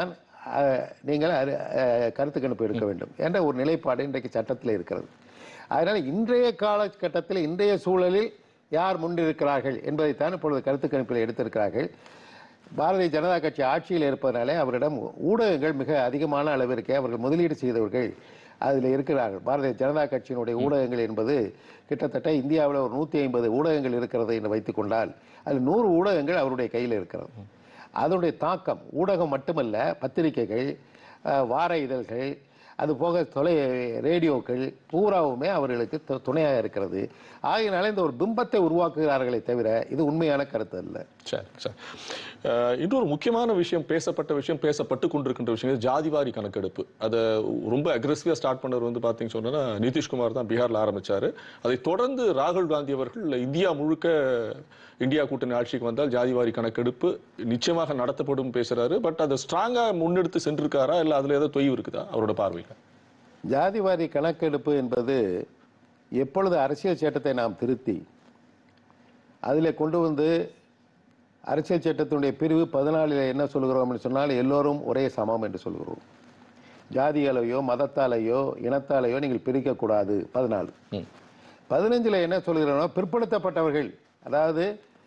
அஹ், நீங்கள் அறி- அஹ், கருத்து கணிப்பு எடுக்க வேண்டும் என்ற ஒரு நிலைப்பாடு இன்றைக்கு சட்டத்தில் இருக்கிறது அதனால் இன்றைய காலகட்டத்தில் இன்றைய சூழலில் யார் முன்னிருக்கிறார்கள் என்பதைத்தான் இப்பொழுது கருத்து கணிப்பில் எடுத்திருக்கிறார்கள் பாரதிய ஜனதா கட்சி ஆட்சியில் இருப்பதனாலே அவரிடம் ஊடகங்கள் மிக அதிகமான அளவிற்கு அவர்கள் முதலீடு செய்தவர்கள் அதில் இருக்கிறார்கள் பாரதிய ஜனதா கட்சியினுடைய ஊடகங்கள் என்பது கிட்டத்தட்ட இந்தியாவில் ஒரு நூற்றி ஐம்பது ஊடகங்கள் இருக்கிறது என்று வைத்துக்கொண்டால் அதில் நூறு ஊடகங்கள் அவருடைய கையில் இருக்கிறது அதனுடைய தாக்கம் ஊடகம் மட்டுமல்ல பத்திரிகைகள் அஹ், வார இதழ்கள் அது போக தொலை ரேடியோக்கள் பூராவுமே அவர்களுக்கு து- துணையாக இருக்கிறது ஆகையினால இந்த ஒரு பிம்பத்தை உருவாக்குகிறார்களே தவிர இது உண்மையான கருத்து அல்ல சரி சரி அஹ், இன்னொரு முக்கியமான விஷயம் பேசப்பட்ட விஷயம் பேசப்பட்டு கொண்டிருக்கின்ற விஷயம் ஜாதிவாரி கணக்கெடுப்பு அதை ரொம்ப அக்ரெசிவா ஸ்டார்ட் பண்ணவர் வந்து பாத்தீங்க சொன்னா நிதிஷ்குமார் தான் பீகார்ல ஆரம்பிச்சாரு அதை தொடர்ந்து ராகுல் காந்தி அவர்கள் இந்தியா முழுக்க இந்தியா கூட்டணி ஆட்சிக்கு வந்தால் ஜாதிவாரி கணக்கெடுப்பு நிச்சயமாக நடத்தப்படும் பேசுறாரு பட் அதை ஸ்ட்ராங்கா முன்னெடுத்து சென்றிருக்காரா இல்ல அதுல ஏதோ தொய்வு இருக்குதா அவரோட பார்வையில ஜாதிவாரி கணக்கெடுப்பு என்பது எப்பொழுது அரசியல் சட்டத்தை நாம் திருத்தி அதில் கொண்டு வந்து அரசியல் சட்டத்தினுடைய பிரிவு பதினாலில் என்ன சொல்கிறோம் என்று சொன்னால் எல்லோரும் ஒரே சமம் என்று சொல்கிறோம் ஜாதியாலேயோ மதத்தாலேயோ இனத்தாலேயோ நீங்கள் பிரிக்கக்கூடாது பதினாலு பதினஞ்சில் என்ன சொல்கிறோம் பிற்படுத்தப்பட்டவர்கள் அதாவது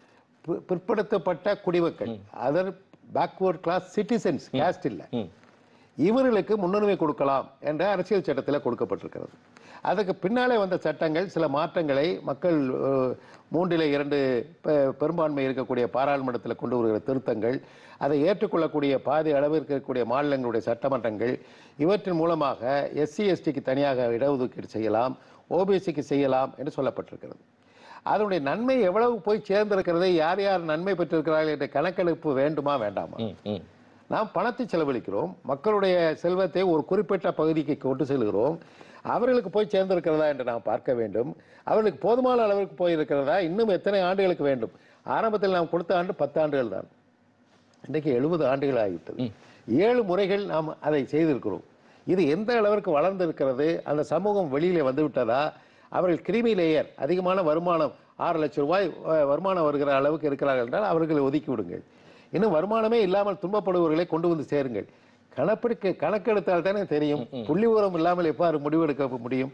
பி- பிற்படுத்தப்பட்ட குடிமக்கள் other backward class citizens caste இல்லை இவர்களுக்கு முன்னுரிமை கொடுக்கலாம் என்ற அரசியல் சட்டத்தில் கொடுக்கப்பட்டிருக்கிறது அதுக்கு பின்னாலே வந்த சட்டங்கள் சில மாற்றங்களை மக்கள் அஹ், மூன்றிலே இரண்டு பெ- பெரும்பான்மை இருக்கக்கூடிய பாராளுமன்றத்தில் கொண்டு வருகிற திருத்தங்கள் அதை ஏற்றுக்கொள்ளக்கூடிய பாதி அளவு இருக்கக்கூடிய மாநிலங்களுடைய சட்டமன்றங்கள் இவற்றின் மூலமாக எஸ்சி எஸ்டிக்கு தனியாக இடஒதுக்கீடு செய்யலாம் ஓபிசிக்கு செய்யலாம் என்று சொல்லப்பட்டிருக்கிறது அதனுடைய நன்மை எவ்வளவு போய் சேர்ந்திருக்கிறது யார் யார் நன்மை பெற்றிருக்கிறார்கள் என்ற கணக்கெடுப்பு வேண்டுமா வேண்டாமா நாம் பணத்தை செலவழிக்கிறோம் மக்களுடைய செல்வத்தை ஒரு குறிப்பிட்ட பகுதிக்கு கொண்டு செல்கிறோம் அவர்களுக்கு போய் சேர்ந்திருக்கிறதா என்று நாம் பார்க்க வேண்டும் அவர்களுக்கு போதுமான அளவிற்கு போய் இருக்கிறதா இன்னும் எத்தனை ஆண்டுகளுக்கு வேண்டும் ஆரம்பத்தில் நாம் கொடுத்த ஆண்டு பத்து ஆண்டுகள் தான் இன்றைக்கு எழுபது ஆண்டுகள் ஆகிவிட்டது ஏழு முறைகள் நாம் அதை செய்திருக்கிறோம் இது எந்த அளவிற்கு வளர்ந்திருக்கிறது அந்த சமூகம் வெளியிலே வந்து விட்டதா அவர்கள் கிரிமி லேயர் அதிகமான வருமானம் ஆறு லட்சம் ரூபாய் அஹ், வருமானம் வருகிற அளவுக்கு இருக்கிறார்கள் என்றால் அவர்களை ஒதுக்கி விடுங்கள் இன்னும் வருமானமே இல்லாமல் துன்பப்படுபவர்களை கொண்டு வந்து சேருங்கள் கணப்பெடுக்க கணக்கெடுத்தால் தானே தெரியும் புள்ளி விவரம் இல்லாமல் எவ்வாறு முடிவெடுக்க முடியும்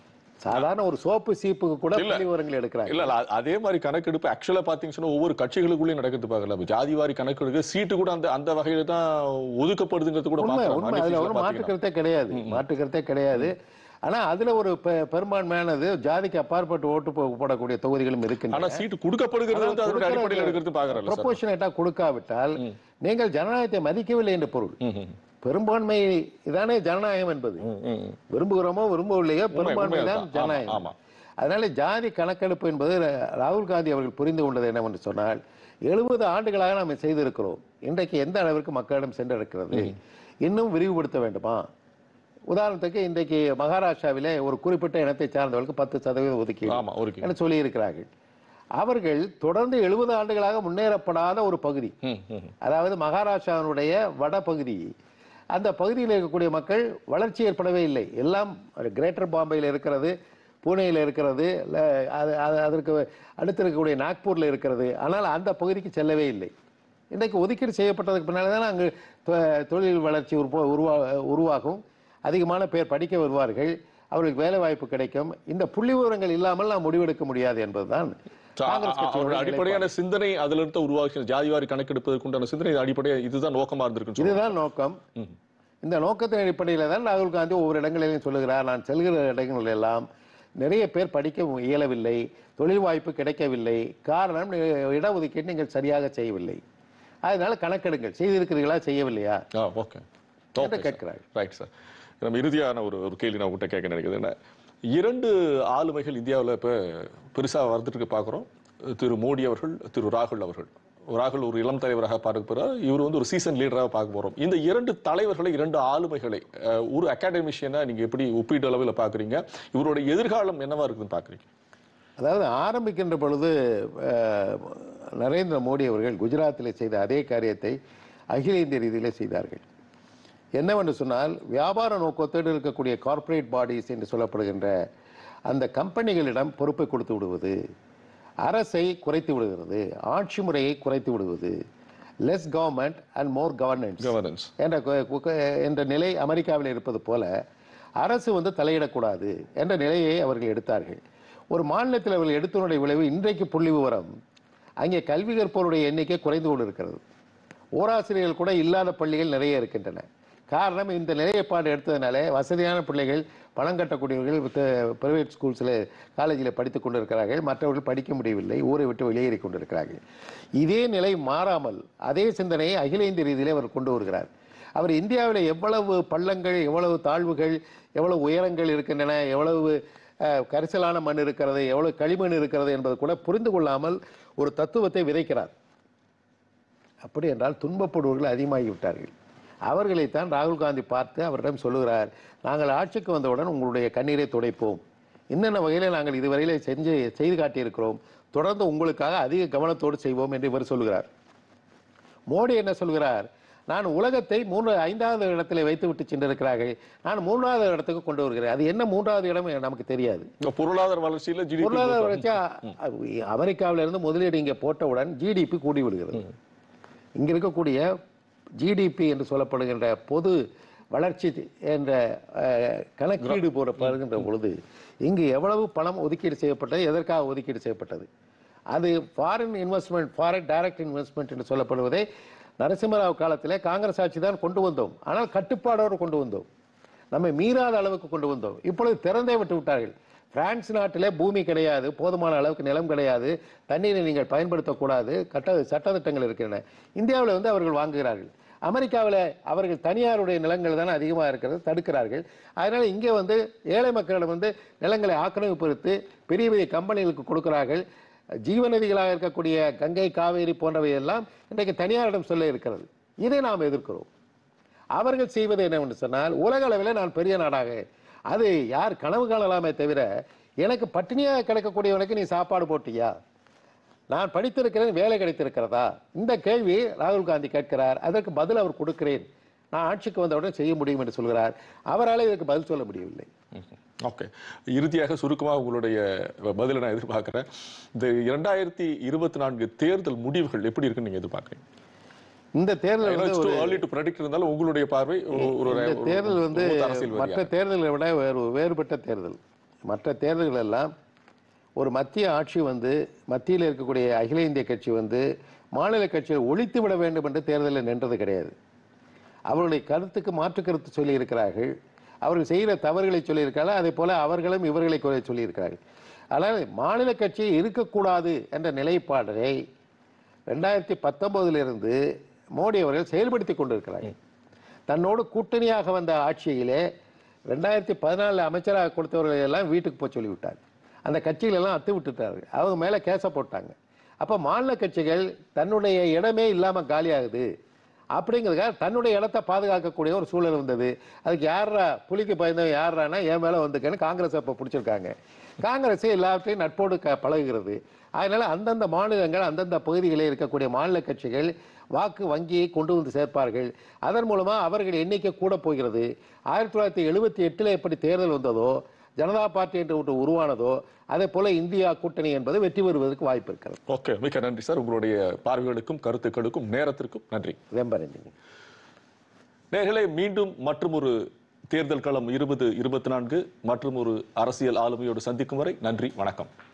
சாதாரண ஒரு சோப்பு சீப்புக்கு கூட இல்ல. புள்ளி விவரங்கள் எடுக்கிறாங்க இல்ல இல்ல அ- அதே மாதிரி கணக்கெடுப்பு ஆக்சுவலா பாத்தீங்கன்னு சொன்னா ஒவ்வொரு கட்சிகளுக்குள்ளேயும் நடக்கிறது பார்க்கல இப்ப ஜாதிவாரி கணக்கெடுக்க சீட்டு கூட அந்த அந்த வகையில தான் ஒதுக்கப்படுதுங்கிறது கூட உண்மை பார்க்கலாம். உண்மை அதுல manifesto ஒன்றும் ல மாற்று பாத்தீங்கன்னா. கருத்தே கிடையாது மாற்று கருத்தே கிடையாது ஆனா அதுல ஒரு பெ- பெரும்பான்மையானது ஜாதிக்கு அப்பாற்பட்டு ஓட்டு போ- போடக்கூடிய தொகுதிகளும் ஆனா இருக்கின்றன சீட்டு கொடுக்கப்படுகிறது வந்து அதோட அடிப்படையில் எடுக்கிறது பாக்குறல சார் ப்ரொபோஷனேட்டா கொடுக்காவிட்டால் நீங்கள் ஜனநாயகத்தை மதிக்கவில்லை என்று பொருள் பெரும்பான்மை இதானே ஜனநாயகம் என்பது விரும்புகிறோமோ விரும்பவில்லையோ பெரும்பான்மை தான் உண்மைதான். ஜனநாயகம் ஆமா, அதனால ஜாதி கணக்கெடுப்பு என்பது ர- ராகுல் காந்தி அவர்கள் புரிந்து கொண்டது என்னவென்று சொன்னால் எழுபது ஆண்டுகளாக நாம் செய்திருக்கிறோம் இன்றைக்கு எந்த அளவிற்கு மக்களிடம் சென்றிருக்கிறது இன்னும் விரிவுபடுத்த வேண்டுமா உதாரணத்துக்கு இன்றைக்கு மகாராஷ்டிராவிலே ஒரு குறிப்பிட்ட இனத்தை சார்ந்தவர்களுக்கு பத்து சதவீதம் ஒதுக்கீடு ஆமா ஒரு என சொல்லி இருக்கிறார்கள் அவர்கள் தொடர்ந்து எழுபது ஆண்டுகளாக முன்னேறப்படாத ஒரு பகுதி அதாவது மகாராஷ்டிராவினுடைய வடபகுதி அந்த பகுதியில் இருக்கக்கூடிய மக்கள் வளர்ச்சி ஏற்படவே இல்லை எல்லாம் கிரேட்டர் பாம்பேயில் இருக்கிறது பூனேயில் இருக்கிறது ல- அது- அது- அதற்கு அடுத்து இருக்கக்கூடிய நாக்பூரில் இருக்கிறது ஆனால் அந்த பகுதிக்கு செல்லவே இல்லை இன்றைக்கு ஒதுக்கீடு செய்யப்பட்டதுக்கு பின்னால் தான் அங்கு தொ- தொழில் வளர்ச்சி உருவா உருவா உருவாகும் அதிகமான பேர் படிக்க வருவார்கள் அவர்களுக்கு வேலை வாய்ப்பு கிடைக்கும் இந்த புள்ளி விவரங்கள் இல்லாமல் நாம் முடிவெடுக்க முடியாது என்பதுதான் So, அ- காங்கிரஸ் அ- அவரோட கட்சியோட அடிப்படையான சிந்தனை அதுல இருந்து உருவாக்கி ஜாதிவாரி கணக்கெடுப்பதற்கு உண்டான சிந்தனை அடிப்படையா இதுதான் நோக்கமா இருந்திருக்கு இதுதான் நோக்கம் இந்த நோக்கத்தின் அடிப்படையில் தான் ராகுல் காந்தி ஒவ்வொரு இடங்களிலும் சொல்லுகிறார் நான் செல்கிற இடங்களில் எல்லாம் நிறைய பேர் படிக்க இயலவில்லை தொழில் வாய்ப்பு கிடைக்கவில்லை காரணம் நீ- இடஒதுக்கீடு நீங்கள் சரியாக செய்யவில்லை அதனால கணக்கெடுங்கள் செய்திருக்கிறீர்களா செய்யவில்லையா ஓகே என்று கேட்கிறார்கள் ரைட் சார் நம்ம இறுதியான ஒரு ஒரு கேள்வி நான் உங்ககிட்ட கேட்க நினைக்கிறது என்ன இரண்டு ஆளுமைகள் இந்தியாவில் இப்போ பெருசா வந்துட்டு பார்க்குறோம் திரு மோடி அவர்கள் திரு ராகுல் அவர்கள் ராகுல் ஒரு இளம் தலைவராக பார்க்க போறார் இவர் வந்து ஒரு சீசன் லீடராக பார்க்க போறோம் இந்த இரண்டு தலைவர்களை இரண்டு ஆளுமைகளை அஹ், ஒரு அகாடமிஷியனா நீங்க எப்படி ஒப்பீட்டு அளவில் பார்க்குறீங்க இவருடைய எதிர்காலம் என்னவா இருக்குதுன்னு பார்க்குறீங்க அதாவது ஆரம்பிக்கின்ற பொழுது அஹ், நரேந்திர மோடி அவர்கள் குஜராத்தில் செய்த அதே காரியத்தை அகில இந்திய ரீதியிலே செய்தார்கள் என்னவென்று சொன்னால் வியாபார நோக்கத்தோடு இருக்கக்கூடிய கார்ப்பரேட் பாடிஸ் என்று சொல்லப்படுகின்ற அந்த கம்பெனிகளிடம் பொறுப்பை கொடுத்து விடுவது அரசை குறைத்து விடுகிறது ஆட்சி முறையை குறைத்து விடுவது less government and more governance governance என்ற கு- கு- என்ற நிலை அமெரிக்காவில் இருப்பது போல அரசு வந்து தலையிடக்கூடாது என்ற நிலையை அவர்கள் எடுத்தார்கள் ஒரு மாநிலத்தில் அவர்கள் எடுத்தனுடைய விளைவு இன்றைக்கு புள்ளி விவரம் அங்கே கல்வி கற்போருடைய எண்ணிக்கை குறைந்து கொண்டிருக்கிறது ஓராசிரியர்கள் கூட இல்லாத பள்ளிகள் நிறைய இருக்கின்றன காரணம் இந்த நிலையப்பாடு எடுத்ததுனால வசதியான பிள்ளைகள் பணம் கட்டக்கூடியவர்கள் பிரைவேட் ஸ்கூல்ஸில் காலேஜில் படித்துக் கொண்டிருக்கிறார்கள் மற்றவர்கள் படிக்க முடியவில்லை ஊரை விட்டு வெளியேறி கொண்டிருக்கிறார்கள் இதே நிலை மாறாமல் அதே சிந்தனையை அகில இந்திய ரீதியிலே அவர் கொண்டு வருகிறார் அவர் இந்தியாவில் எவ்வளவு பள்ளங்கள் எவ்வளவு தாழ்வுகள் எவ்வளவு உயரங்கள் இருக்கின்றன எவ்வளவு அஹ், கரிசலான மண் இருக்கிறது எவ்வளவு களிமண் இருக்கிறது என்பது கூட புரிந்து கொள்ளாமல் ஒரு தத்துவத்தை விதைக்கிறார் அப்படி என்றால் துன்பப்படுவர்கள் அதிகமாகி விட்டார்கள் அவர்களைத்தான் ராகுல் காந்தி பார்த்து அவரிடம் சொல்லுகிறார் நாங்கள் ஆட்சிக்கு வந்தவுடன் உங்களுடைய கண்ணீரை துடைப்போம் என்னென்ன வகையில் நாங்கள் இதுவரையிலே செஞ்சு செய்து காட்டியிருக்கிறோம் தொடர்ந்து உங்களுக்காக அதிக கவனத்தோடு செய்வோம் என்று இவர் சொல்கிறார் மோடி என்ன சொல்கிறார் நான் உலகத்தை மூன்று ஐந்தாவது இடத்துல வைத்து விட்டு சென்றிருக்கிறார்கள் நான் மூன்றாவது இடத்துக்கு கொண்டு வருகிறேன் அது என்ன மூன்றாவது இடம் நமக்கு தெரியாது பொருளாதார வளர்ச்சியில ஜிடிபி பொருளாதார வளர்ச்சி அமெரிக்காவில இருந்து முதலீடு இங்க போட்டவுடன் ஜிடிபி கூடி விடுகிறது இங்க இருக்கக்கூடிய ஜிடிபி என்று சொல்லப்படுகின்ற பொது வளர்ச்சி என்ற அஹ், கணக்கீடு போடப்படுகின்ற பொழுது இங்கு எவ்வளவு பணம் ஒதுக்கீடு செய்யப்பட்டது எதற்காக ஒதுக்கீடு செய்யப்பட்டது அது foreign investment foreign direct investment என்று சொல்லப்படுவதை நரசிம்மராவ் காலத்திலே காங்கிரஸ் ஆட்சி தான் கொண்டு வந்தோம் ஆனால் கட்டுப்பாடோடு கொண்டு வந்தோம் நம்மை மீறாத அளவுக்கு கொண்டு வந்தோம் இப்பொழுது திறந்தே விட்டு விட்டார்கள் பிரான்ஸ் நாட்டிலே பூமி கிடையாது போதுமான அளவுக்கு நிலம் கிடையாது தண்ணீரை நீங்கள் பயன்படுத்தக்கூடாது கட்ட சட்டத்திட்டங்கள் இருக்கின்றன இந்தியாவில் வந்து அவர்கள் வாங்குகிறார்கள் அமெரிக்காவில் அவர்கள் தனியாருடைய நிலங்கள் தானே அதிகமாக இருக்கிறது தடுக்கிறார்கள் அதனால இங்கே வந்து ஏழை மக்களிடம் வந்து நிலங்களை ஆக்கிரமிப்படுத்தி பெரிய பெரிய கம்பெனிகளுக்கு கொடுக்கிறார்கள் ஜீவநதிகளாக இருக்கக்கூடிய கங்கை காவேரி போன்றவை எல்லாம் இன்றைக்கு தனியாரிடம் சொல்ல இருக்கிறது இதை நாம் எதிர்க்கிறோம் அவர்கள் செய்வது என்னவென்று சொன்னால் உலக அளவில் நான் பெரிய நாடாக அது யார் கனவு காணலாமே தவிர எனக்கு பட்டினியாக கிடக்கக்கூடியவனுக்கு நீ சாப்பாடு போட்டியா நான் படித்திருக்கிறேன் வேலை கிடைத்திருக்கிறதா இந்த கேள்வி ராகுல் காந்தி கேட்கிறார் அதற்கு பதில் அவர் கொடுக்கிறேன் நான் ஆட்சிக்கு வந்தவுடன் செய்ய முடியும் என்று சொல்கிறார் அவரால் இதற்கு பதில் சொல்ல முடியவில்லை ஓகே இறுதியாக சுருக்கமாக உங்களுடைய பதிலை நான் எதிர்பார்க்கிறேன் இந்த இரண்டாயிரத்தி இருபத்தி நான்கு தேர்தல் முடிவுகள் எப்படி இருக்குன்னு நீங்க எதிர்பார்க்கறீங்க இந்த தேர்தல் வந்து ஒரு ஏர்லி டு ப்ரெடிக்ட் இருந்தாலும் உங்களுடைய பார்வை ஒரு- ஒரு இந்த ஒரு- தேர்தல் வந்து மூத்த அரசியல் மற்ற தேர்தல்களை விட வேறு வேறுபட்ட தேர்தல் மற்ற தேர்தல்கள் எல்லாம் ஒரு மத்திய ஆட்சி வந்து மத்தியில் இருக்கக்கூடிய அகில இந்திய கட்சி வந்து மாநில கட்சியை ஒழித்து விட வேண்டும் என்று தேர்தலில் நின்றது கிடையாது அவர்களுடைய கருத்துக்கு மாற்று கருத்து சொல்லி இருக்கிறார்கள் அவர்கள் செய்கிற தவறுகளை சொல்லியிருக்காங்க அதே போல அவர்களும் இவர்களை குறை சொல்லியிருக்கிறார்கள் ஆனால் மாநில கட்சி இருக்கக்கூடாது என்ற நிலைப்பாடை ரெண்டாயிரத்தி பத்தொன்பதிலிருந்து மோடி அவர்கள் செயல்படுத்தி கொண்டிருக்கிறார்கள் தன்னோடு கூட்டணியாக வந்த ஆட்சியிலே ரெண்டாயிரத்தி பதினாலில் அமைச்சராக கொடுத்தவர்களை எல்லாம் வீட்டுக்கு போய் சொல்லிவிட்டார் அந்த கட்சிகள் எல்லாம் அத்து விட்டுட்டார்கள் அவங்க மேலே கேச போட்டாங்க அப்போ மாநில கட்சிகள் தன்னுடைய இடமே இல்லாமல் காலியாகுது அப்படிங்கிறதுக்காக தன்னுடைய இடத்தை பாதுகாக்கக்கூடிய ஒரு சூழல் வந்தது அதுக்கு யாரா புலிக்கு பயந்தவன் யாரானா என் மேலே வந்துக்கன்னு காங்கிரஸ் அப்போ பிடிச்சிருக்காங்க காங்கிரஸ் எல்லாவற்றையும் நட்போடு க பழகுகிறது அதனால அந்தந்த மாநிலங்கள் அந்தந்த பகுதிகளில் இருக்கக்கூடிய மாநில கட்சிகள் வாக்கு வங்கியை கொண்டு வந்து சேர்ப்பார்கள் அதன் மூலமா அவர்கள் எண்ணிக்கை கூட போகிறது ஆயிரத்தி தொள்ளாயிரத்தி எழுபத்தி எட்டில் எப்படி தேர்தல் வந்ததோ ஜனதா பார்ட்டி என்று ஒன்று உருவானதோ அதே போல இந்தியா கூட்டணி என்பது வெற்றி பெறுவதற்கு வாய்ப்பு இருக்கிறது ஓகே மிக்க நன்றி சார் உங்களுடைய பார்வைகளுக்கும் கருத்துக்களுக்கும் நேரத்திற்கும் நன்றி ரொம்ப நன்றி நேர்களே மீண்டும் மற்றும் ஒரு தேர்தல் களம் இருபது இருபத்தி நான்கு மற்றும் ஒரு அரசியல் ஆளுமையோடு சந்திக்கும் வரை நன்றி வணக்கம்